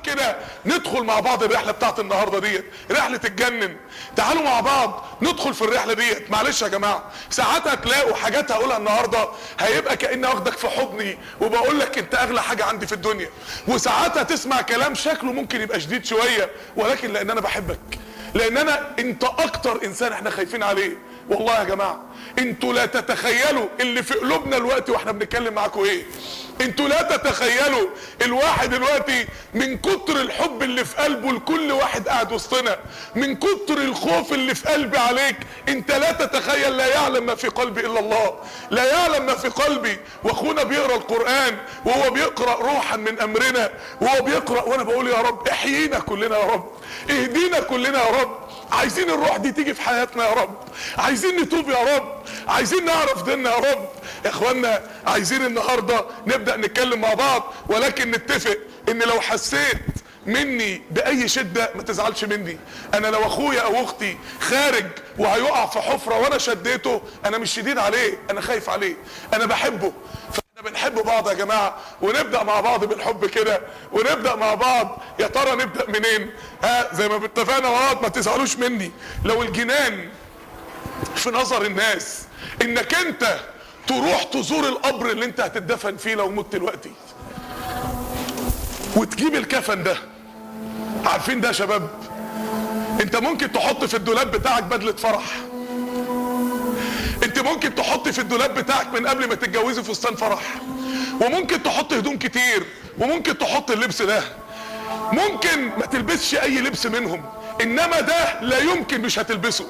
كده ندخل مع بعض الرحله بتاعت النهارده ديت رحله تتجنن تعالوا مع بعض ندخل في الرحله ديت معلش يا جماعه ساعات هتلاقوا حاجات هقولها النهارده هيبقى كاني واخدك في حضني وبقول لك انت اغلى حاجه عندي في الدنيا وساعات هتسمع كلام شكله ممكن يبقى شديد شويه ولكن لان انا بحبك لان انا انت اكتر انسان احنا خايفين عليه والله يا جماعه انتوا لا تتخيلوا اللي في قلوبنا الوقت واحنا بنتكلم معاكم ايه انتوا لا تتخيلوا الواحد دلوقتي من كتر الحب اللي في قلبه لكل واحد قاعد وسطنا من كتر الخوف اللي في قلبي عليك انت لا تتخيل لا يعلم ما في قلبي الا الله لا يعلم ما في قلبي واخونا بيقرا القران وهو بيقرا روحا من امرنا وهو بيقرا وانا بقول يا رب احيينا كلنا يا رب اهدينا كلنا يا رب عايزين الروح دي تيجي في حياتنا يا رب عايزين نتوب يا رب عايزين نعرف ديننا يا رب يا اخوانا عايزين النهارده نبدا نتكلم مع بعض ولكن نتفق ان لو حسيت مني باي شده ما تزعلش مني انا لو اخويا او اختي خارج وهيقع في حفره وانا شديته انا مش شديد عليه انا خايف عليه انا بحبه فاحنا بنحب بعض يا جماعه ونبدا مع بعض بالحب كده ونبدا مع بعض يا ترى نبدا منين ها زي ما اتفقنا مع بعض ما تزعلوش مني لو الجنان في نظر الناس انك انت تروح تزور القبر اللي انت هتدفن فيه لو مت دلوقتي وتجيب الكفن ده عارفين ده يا شباب انت ممكن تحط في الدولاب بتاعك بدلة فرح انت ممكن تحط في الدولاب بتاعك من قبل ما تتجوزي فستان فرح وممكن تحط هدوم كتير وممكن تحط اللبس ده ممكن ما تلبسش اي لبس منهم انما ده لا يمكن مش هتلبسه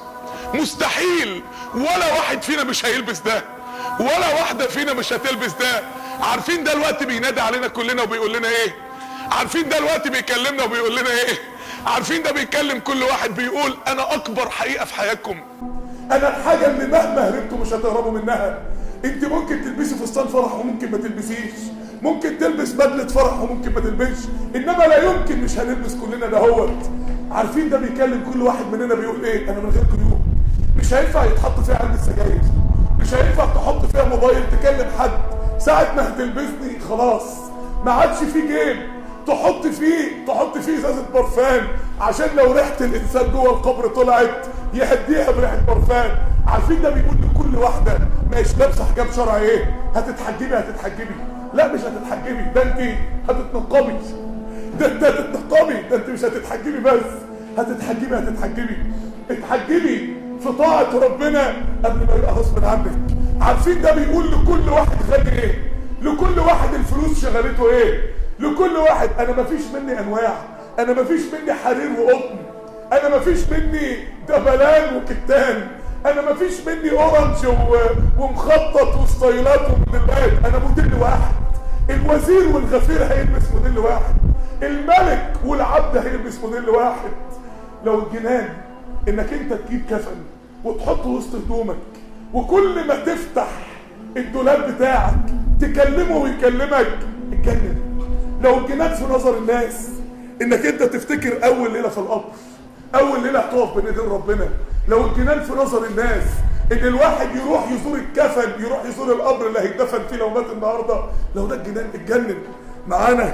مستحيل ولا واحد فينا مش هيلبس ده ولا واحدة فينا مش هتلبس ده عارفين ده الوقت بينادي علينا كلنا وبيقول لنا ايه عارفين ده الوقت بيكلمنا وبيقول لنا ايه عارفين ده بيكلم كل واحد بيقول انا اكبر حقيقة في حياتكم انا الحاجه اللي مهما هربتوا مش هتهربوا منها انت ممكن تلبسي فستان فرح وممكن ما تلبسيش ممكن تلبس بدله فرح وممكن ما تلبسش انما لا يمكن مش هنلبس كلنا دهوت عارفين ده بيكلم كل واحد مننا بيقول ايه انا من غيركم يوم مش هينفع يتحط فيها علبه سجاير مش هينفع تحط فيها موبايل تكلم حد ساعه ما هتلبسني خلاص ما عادش في جيب تحط فيه تحط فيه ازازه برفان عشان لو ريحه الانسان جوه القبر طلعت يهديها بريحه برفان عارفين ده بيقول لكل واحده مش لابسه حجاب شرعي ايه هتتحجبي هتتحجبي لا مش هتتحجبي ده انت هتتنقبي ده انت هتتنقبي ده انت مش هتتحجبي بس هتتحجبي هتتحجبي اتحجبي في طاعه ربنا قبل ما يبقى غصب عنك عارفين ده بيقول لكل واحد غني ايه لكل واحد الفلوس شغلته ايه لكل واحد انا مفيش مني انواع انا مفيش مني حرير وقطن انا مفيش مني دبلان وكتان انا مفيش مني اورنج و... ومخطط وستايلات وموديلات انا موديل واحد الوزير والغفير هيلبس موديل واحد الملك والعبد هيلبس موديل واحد لو الجنان انك انت تجيب كفن وتحطه وسط هدومك وكل ما تفتح الدولاب بتاعك تكلمه ويكلمك اتجنن لو الجنان في نظر الناس انك انت تفتكر اول ليله في القبر اول ليله هتقف بين ايدين ربنا لو الجنان في نظر الناس ان الواحد يروح يزور الكفن يروح يزور القبر اللي هيتدفن فيه لو مات النهارده لو ده الجنان اتجنن معانا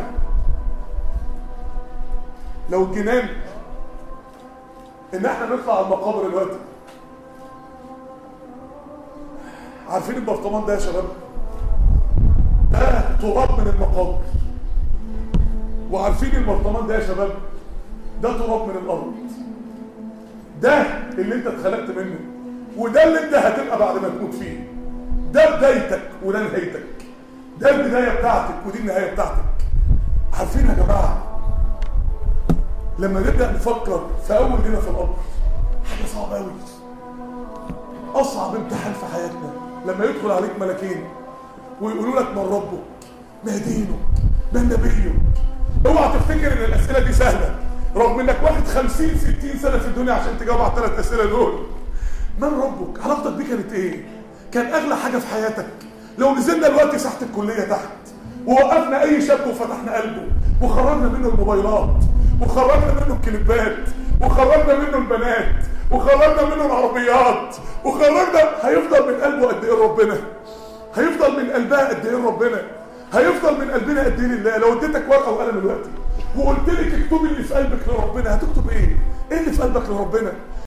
لو الجنان ان احنا نطلع على المقابر دلوقتي عارفين البرطمان ده يا شباب ده تراب من المقابر وعارفين البرطمان ده يا شباب ده تراب من الارض ده اللي انت اتخلقت منه وده اللي انت هتبقى بعد ما تموت فيه ده بدايتك وده نهايتك ده البدايه بتاعتك ودي النهايه بتاعتك عارفين يا جماعه لما نبدا نفكر في اول ليله في القبر حاجه صعبه قوي اصعب امتحان في حياتنا لما يدخل عليك ملكين ويقولوا لك من ربك ما دينك ما نبيك اوعى تفتكر ان الاسئله دي سهله رغم انك واحد 50 60 سنه في الدنيا عشان تجاوب على الثلاث اسئله دول من ربك علاقتك بيه كانت ايه كان اغلى حاجه في حياتك لو نزلنا دلوقتي ساحه الكليه تحت ووقفنا اي شاب وفتحنا قلبه وخرجنا منه الموبايلات وخرجنا منه الكليبات وخرجنا منه البنات وخرجنا منه العربيات وخرجنا هيفضل من قلبه قد ايه ربنا هيفضل من قلبها قد ايه ربنا هيفضل من قلبنا قد ايه لله لو اديتك ورقه وقلم دلوقتي وقلت لك اكتبي اللي في قلبك لربنا هتكتب ايه ايه اللي في قلبك لربنا